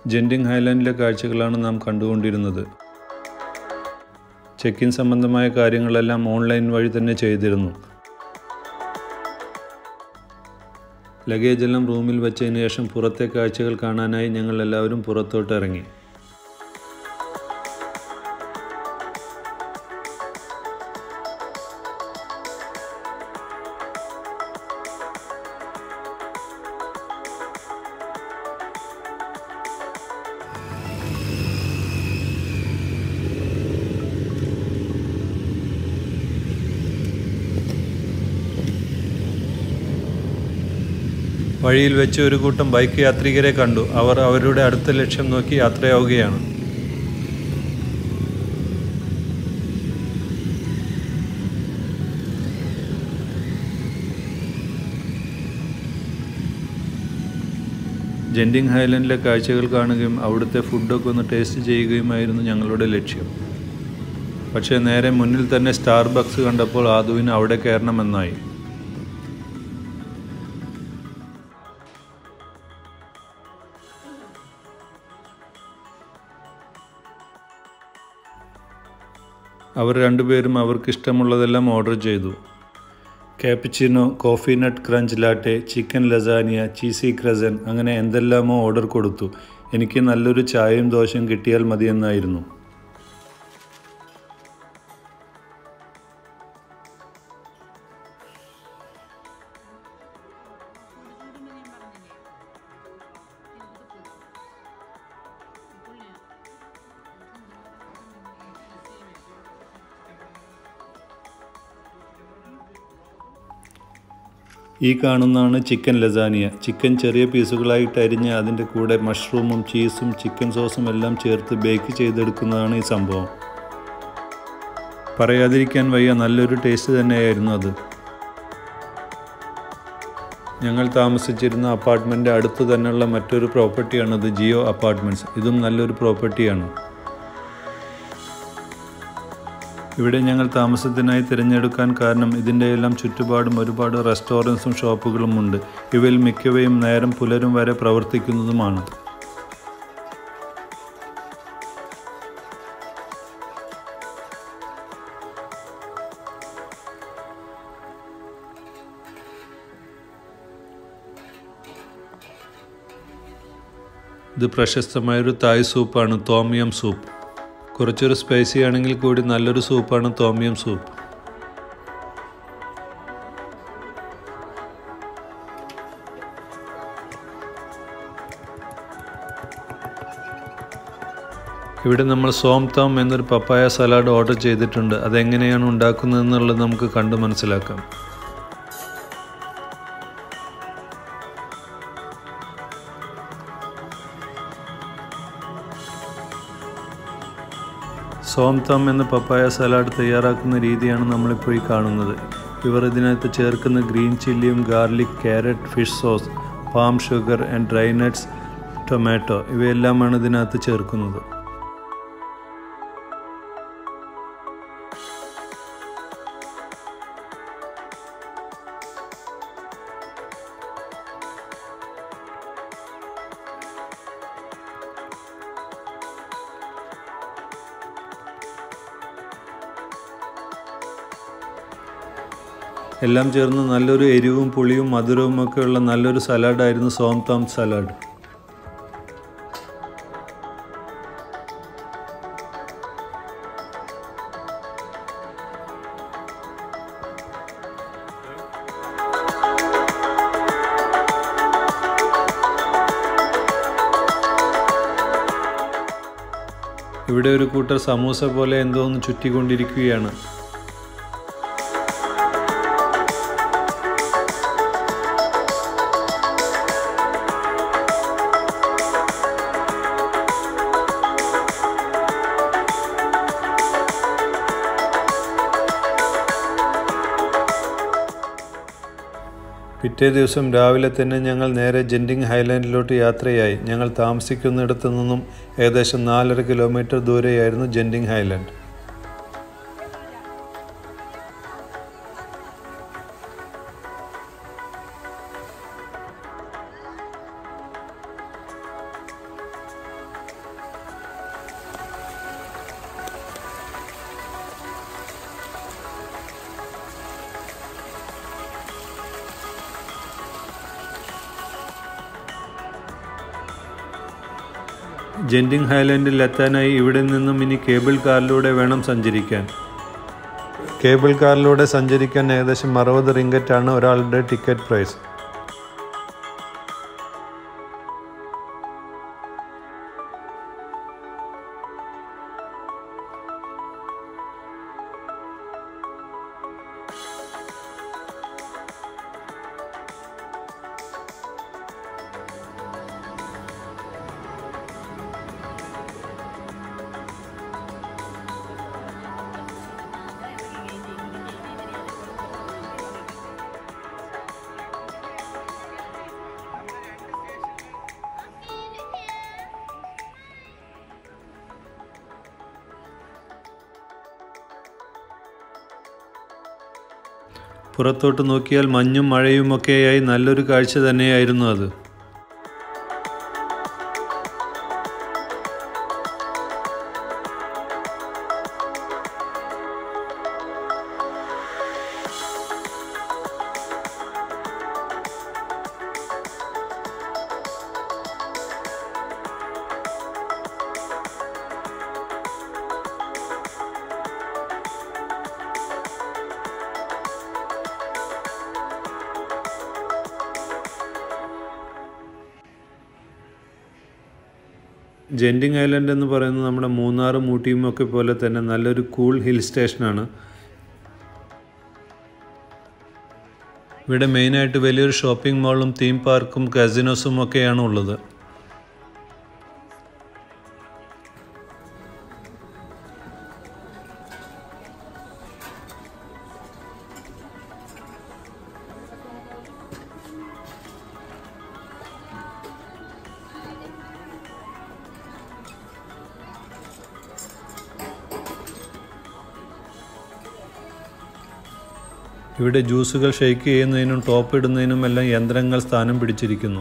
Genting ഹൈലാൻഡിലെ കാഴ്ചകളാണ് നാം കണ്ടുകൊണ്ടിരുന്നത് check in സംബന്ധമായ കാര്യങ്ങളെല്ലാം ഓൺലൈൻ വഴി തന്നെ ചെയ്തിരുന്നു ലഗേജ് എല്ലാം റൂമിൽ വെച്ചതിന് ശേഷം പുറത്തെ കാഴ്ചകൾ കാണാനായി ഞങ്ങൾ എല്ലാവരും പുറത്തോട്ട് ഇറങ്ങി വഴിയിൽ വെച്ച് ഒരു കൂട്ടം ബൈക്ക് യാത്രികരെ കണ്ടു അവർ അവരുടെ അടുത്ത ലക്ഷ്യം നോക്കി യാത്രയാവുകയാണ് ജെൻഡിങ് ഹൈലൻഡിലെ കാഴ്ചകൾ കാണുകയും അവിടുത്തെ ഫുഡൊക്കെ ഒന്ന് ടേസ്റ്റ് ചെയ്യുകയുമായിരുന്നു ഞങ്ങളുടെ ലക്ഷ്യം പക്ഷേ നേരെ മുന്നിൽ തന്നെ സ്റ്റാർബക്സ് കണ്ടപ്പോൾ ആദുവിന് അവിടെ കയറണമെന്നായി അവർ രണ്ടുപേരും അവർക്ക് ഇഷ്ടമുള്ളതെല്ലാം ഓർഡർ ചെയ്തു cappuccino coffee nut crunch latte chicken lasagna cheesy croissant അങ്ങനെ എന്തെല്ലാമോ ഓർഡർ കൊടുത്തു എനിക്ക് നല്ലൊരു ചായയും ദോശയും കിട്ടിയാൽ മതിയെന്നായിരുന്നു ഈ കാണുന്നതാണ് ചിക്കൻ ലസാനിയ ചിക്കൻ ചെറിയ പീസുകളായിട്ട് അരിഞ്ഞ് അതിൻ്റെ കൂടെ മഷ്റൂമും ചീസും ചിക്കൻ സോസും എല്ലാം ചേർത്ത് ബേക്ക് ചെയ്തെടുക്കുന്നതാണ് ഈ സംഭവം പറയാതിരിക്കാൻ വയ്യ നല്ലൊരു ടേസ്റ്റ് തന്നെയായിരുന്നു അത് ഞങ്ങൾ താമസിച്ചിരുന്ന അപ്പാർട്ട്മെൻറ്റ് അടുത്ത് തന്നെയുള്ള മറ്റൊരു പ്രോപ്പർട്ടിയാണത് ജിയോ അപ്പാർട്ട്മെൻറ്റ്സ് ഇതും നല്ലൊരു പ്രോപ്പർട്ടിയാണ് ഇവിടെ ഞങ്ങൾ താമസത്തിനായി തിരഞ്ഞെടുക്കാൻ കാരണം ഇതിൻ്റെ എല്ലാം ചുറ്റുപാടും ഒരുപാട് റെസ്റ്റോറൻറ്റ്സും ഷോപ്പുകളും ഉണ്ട് ഇവയിൽ മിക്കവയും നേരം പുലരും വരെ പ്രവർത്തിക്കുന്നതുമാണ് ഇത് പ്രശസ്തമായൊരു തായ് സൂപ്പാണ് തോമിയം സൂപ്പ് കുറച്ചൊരു സ്പൈസി ആണെങ്കിൽ കൂടി നല്ലൊരു സൂപ്പാണ് തോമിയം സൂപ്പ് ഇവിടെ നമ്മൾ സോം തോം എന്നൊരു പപ്പായ സലാഡ് ഓർഡർ ചെയ്തിട്ടുണ്ട് അതെങ്ങനെയാണ് ഉണ്ടാക്കുന്നതെന്നുള്ളത് നമുക്ക് കണ്ടു മനസ്സിലാക്കാം സോംതം എന്ന പപ്പായ സലാഡ് തയ്യാറാക്കുന്ന രീതിയാണ് നമ്മളിപ്പോൾ ഈ കാണുന്നത് ഇവർ ഇതിനകത്ത് ചേർക്കുന്ന ഗ്രീൻ ചില്ലിയും garlic carrot fish sauce palm sugar and dry nuts tomato ഇവയെല്ലാമാണ് ഇതിനകത്ത് ചേർക്കുന്നത് എല്ലാം ചേർന്ന് നല്ലൊരു എരിവും പുളിയും മധുരവും ഒക്കെ ഉള്ള നല്ലൊരു സലാഡായിരുന്നു സോംതാം സലാഡ് ഇവിടെ ഒരു കൂട്ടർ സമൂസ പോലെ എന്തോ ഒന്ന് ചുറ്റിക്കൊണ്ടിരിക്കുകയാണ് പിറ്റേ ദിവസം രാവിലെ തന്നെ ഞങ്ങൾ നേരെ ജെൻഡിങ് ഹൈലാൻഡിലോട്ട് യാത്രയായി ഞങ്ങൾ താമസിക്കുന്നിടത്തു നിന്നും ഏകദേശം നാലര കിലോമീറ്റർ ദൂരെയായിരുന്നു ജെൻഡിങ് ഹൈലാൻഡ് ജെൻഡിങ് ഹൈലൻഡിൽ എത്താനായി ഇവിടെ നിന്നും ഇനി കേബിൾ കാറിലൂടെ വേണം സഞ്ചരിക്കാൻ കേബിൾ കാറിലൂടെ സഞ്ചരിക്കാൻ ഏകദേശം അറുപത് റിങ്കറ്റാണ് ഒരാളുടെ ടിക്കറ്റ് പ്രൈസ് പുറത്തോട്ട് നോക്കിയാൽ മഞ്ഞും മഴയുമൊക്കെയായി നല്ലൊരു കാഴ്ച തന്നെയായിരുന്നു അത് ജെൻഡിങ് ഐലൻഡ് എന്ന് പറയുന്നത് നമ്മുടെ മൂന്നാറും ഊട്ടിയും ഒക്കെ പോലെ തന്നെ നല്ലൊരു കൂൾ ഹിൽ സ്റ്റേഷനാണ് ഇവിടെ മെയിനായിട്ട് വലിയൊരു ഷോപ്പിംഗ് മാളും തീം പാർക്കും കസിനോസും ഒക്കെയാണ് ഉള്ളത് ഇവിടെ ജ്യൂസുകൾ ഷെയ്ക്ക് ചെയ്യുന്നതിനും ടോപ്പ് ഇടുന്നതിനും എല്ലാം യന്ത്രങ്ങൾ സ്ഥാനം പിടിച്ചിരിക്കുന്നു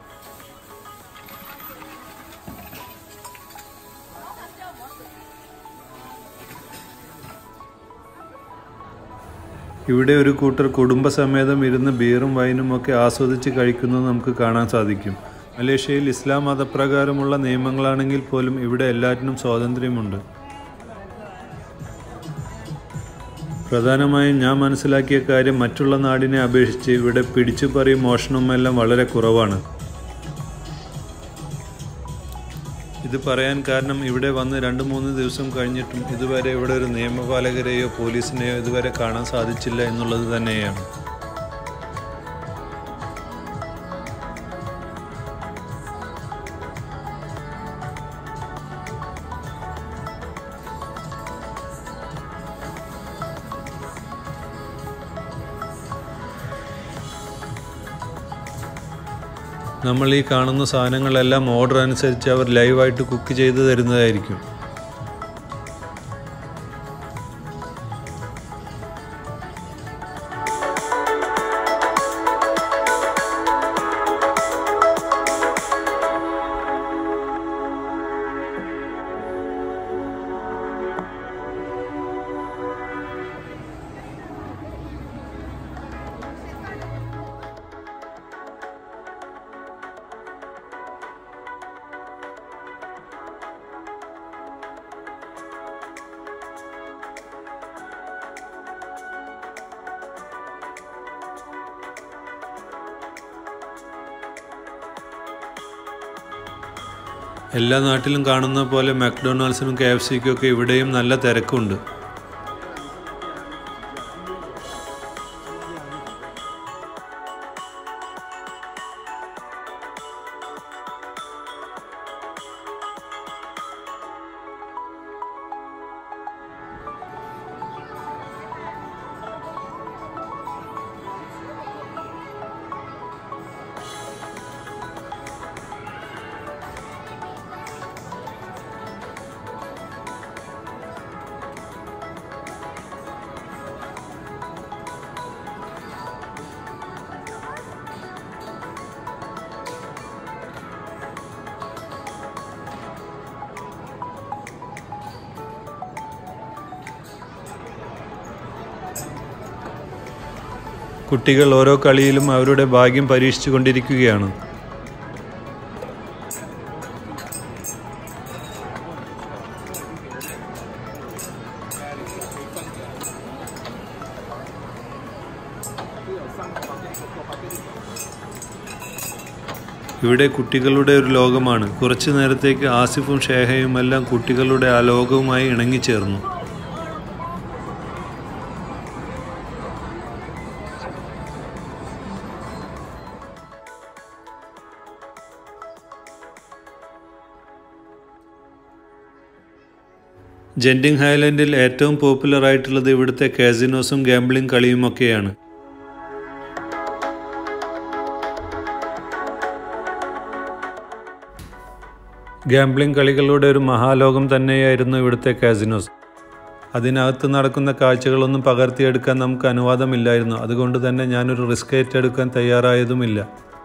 ഇവിടെ ഒരു കൂട്ടർ കുടുംബസമേതം ഇരുന്ന് ബീറും വൈനും ഒക്കെ ആസ്വദിച്ച് കഴിക്കുന്നത് നമുക്ക് കാണാൻ സാധിക്കും മലേഷ്യയിൽ ഇസ്ലാം മതപ്രകാരമുള്ള നിയമങ്ങളാണെങ്കിൽ പോലും ഇവിടെ എല്ലാറ്റിനും സ്വാതന്ത്ര്യമുണ്ട് പ്രധാനമായും ഞാൻ മനസ്സിലാക്കിയ കാര്യം മറ്റുള്ള നാടിനെ അപേക്ഷിച്ച് ഇവിടെ പിടിച്ചുപറിയും മോഷണവും എല്ലാം വളരെ കുറവാണ് ഇത് പറയാൻ കാരണം ഇവിടെ വന്ന് രണ്ട് മൂന്ന് ദിവസം കഴിഞ്ഞിട്ടും ഇതുവരെ ഇവിടെ ഒരു നിയമപാലകരെയോ പോലീസിനെയോ ഇതുവരെ കാണാൻ സാധിച്ചില്ല എന്നുള്ളത് തന്നെയാണ് നമ്മൾ ഈ കാണുന്ന സാധനങ്ങളെല്ലാം ഓർഡർ അനുസരിച്ച് അവർ ലൈവായിട്ട് കുക്ക് ചെയ്ത് തരുന്നതായിരിക്കും എല്ലാ നാട്ടിലും കാണുന്ന പോലെ മക്ഡൊണാൾഡ്സിനും കെ എഫ് സിക്കും ഒക്കെ ഇവിടെയും നല്ല തിരക്കുണ്ട് കുട്ടികൾ ഓരോ കളിയിലും അവരുടെ ഭാഗ്യം പരീക്ഷിച്ചു കൊണ്ടിരിക്കുകയാണ് ഇവിടെ കുട്ടികളുടെ ഒരു ലോകമാണ് കുറച്ചു നേരത്തേക്ക് ആസിഫും ഷേഹയും എല്ലാം കുട്ടികളുടെ ആ ലോകവുമായി ഇണങ്ങിച്ചേർന്നു ജെൻഡിങ് ഹൈലൻഡിൽ ഏറ്റവും പോപ്പുലർ ആയിട്ടുള്ളത് ഇവിടുത്തെ കാസിനോസും ഗാംബ്ലിംഗ് കളിയുമൊക്കെയാണ് ഗാംബ്ലിംഗ് കളികളുടെ ഒരു മഹാലോകം തന്നെയായിരുന്നു ഇവിടുത്തെ കാസിനോസ് അതിനകത്ത് നടക്കുന്ന കാഴ്ചകളൊന്നും പകർത്തിയെടുക്കാൻ നമുക്ക് അനുവാദമില്ലായിരുന്നു അതുകൊണ്ട് തന്നെ ഞാനൊരു റിസ്ക് ഏറ്റെടുക്കാൻ തയ്യാറായതുമില്ല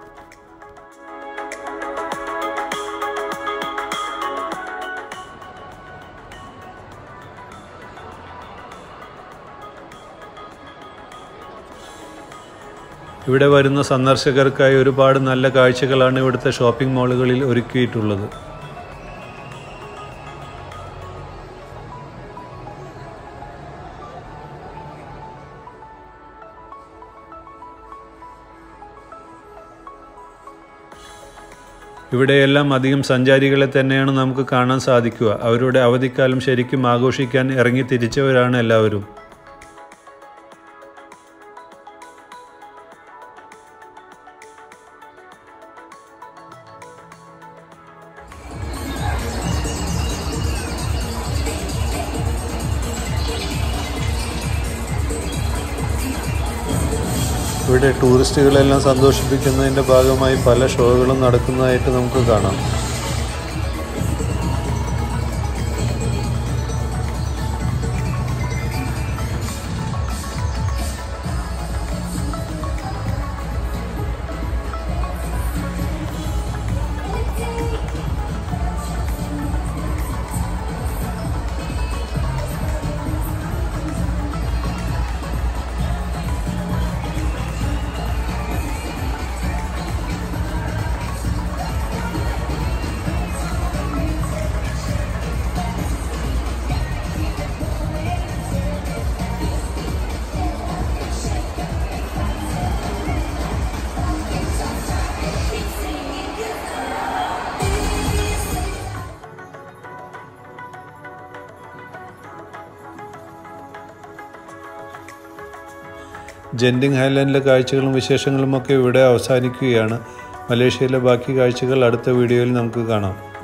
ഇവിടെ വരുന്ന സന്ദർശകർക്കായി ഒരുപാട് നല്ല കാഴ്ചകളാണ് ഇവിടുത്തെ ഷോപ്പിംഗ് മാളുകളിൽ ഒരുക്കിയിട്ടുള്ളത് ഇവിടെയെല്ലാം അധികം സഞ്ചാരികളെ തന്നെയാണ് നമുക്ക് കാണാൻ സാധിക്കുക അവരുടെ അവധിക്കാലം ശരിക്കും ആഘോഷിക്കാൻ ഇറങ്ങി തിരിച്ചവരാണ് എല്ലാവരും ഇവിടെ ടൂറിസ്റ്റുകളെല്ലാം സന്തോഷിപ്പിക്കുന്നതിൻ്റെ ഭാഗമായി പല ഷോകളും നടക്കുന്നതായിട്ട് നമുക്ക് കാണാം ജെൻഡിങ് ഹൈലാൻഡിലെ കാഴ്ചകളും വിശേഷങ്ങളുമൊക്കെ ഇവിടെ അവസാനിക്കുകയാണ് മലേഷ്യയിലെ ബാക്കി കാഴ്ചകൾ അടുത്ത വീഡിയോയിൽ നമുക്ക് കാണാം